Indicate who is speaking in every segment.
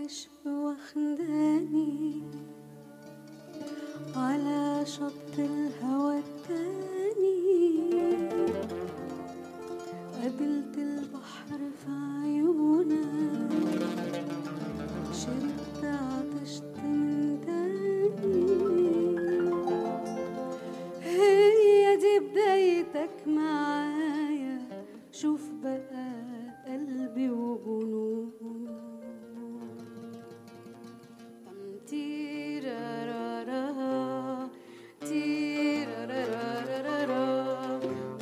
Speaker 1: العشق واخداني على شط الهوى التاني قابلت البحر في عيونك شربت عطشت من تاني هي دي بدايتك معايا شوف بقى قلبي وجنون تم تيرارارا، تيرارارارارا،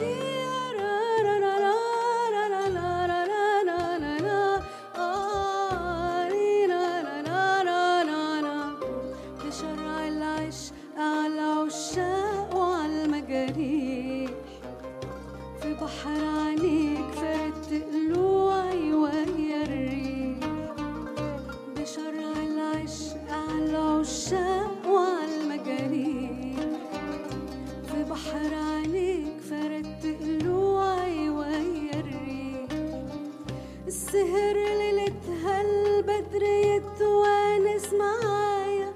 Speaker 1: تيرارارارارارارارارارارا، آه، ريرارارارارارا. بشرع العشق على عشاق وعلى المجاريح في بحر عينيك فرد قلوعي ويا الريح بشرع العشق على عشاق وعلى المجاريح في بحر عينيك فرد قلوعي ويا الريح السهر ليلتها البدر يتوانس معايا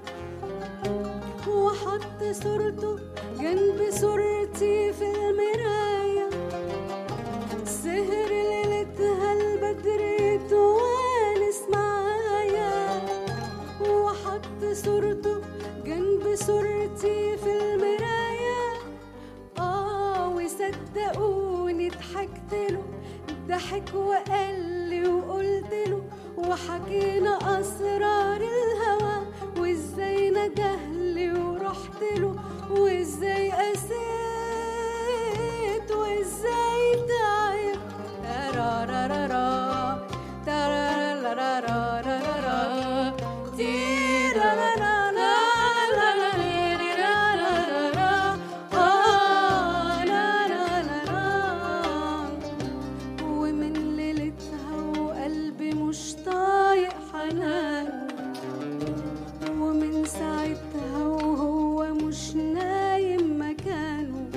Speaker 1: وحط صورته جنب صورتي في المراية سهر ليلتها البدر يتوانس معايا وحط صورته جنب صورتي في المراية اه وصدقوني ضحكت له ضحك وقال لي وقلت له وحكينا اسرار الهوى وازاي ندهلي ورحت له وازاي قسيت وازاي تعب ترارارارا ترارارارارارا تيرارارارارارارارا آه لا لا لا لا ومن ليلتها وقلبي مش طايق حنان ومن ساعتها وهو مش نايم مكانه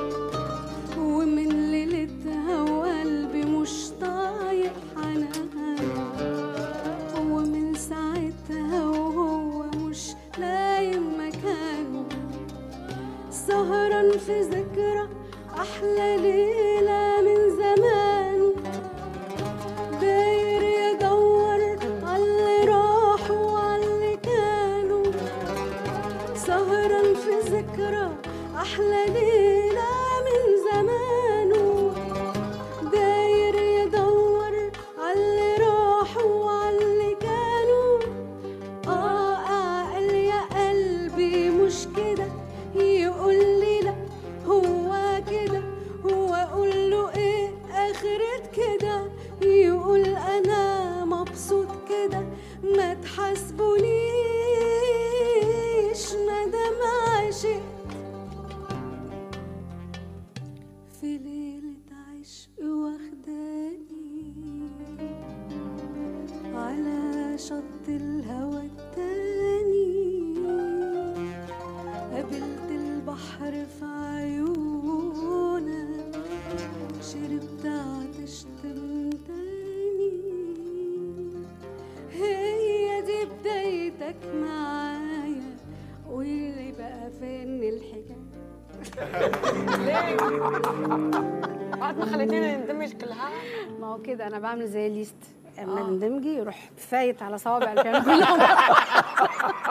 Speaker 1: ومن ليلتها وقلبي مش طايق حنان ومن ساعتها وهو مش نايم مكانه سهران في ذكرى أحلى ليلة من زمان داير يدور عاللي راحوا وعاللي كانوا سهران في ذكرى أحلى ليلة من زمانه داير يدور عاللي راحوا وعاللي كانوا اه اعقل يا قلبي مش كده يقول لي لا هو كده هو اقول له ايه اخرة كده يقول انا مبسوط كده ما تحاسبونيش مادام عشقت في ليلة عشق واخداني على شط الهوى التاني قابلت البحر في عيونك شربت عطشت من تاني هي دي بدايتك معايا قولي بقى فين الحكاية
Speaker 2: بعد ما خليتينا نندمج كلها
Speaker 3: ما هو كده انا بعمل زي ليست اما اندمجي يروح فايت على صوابع البيانو كلهم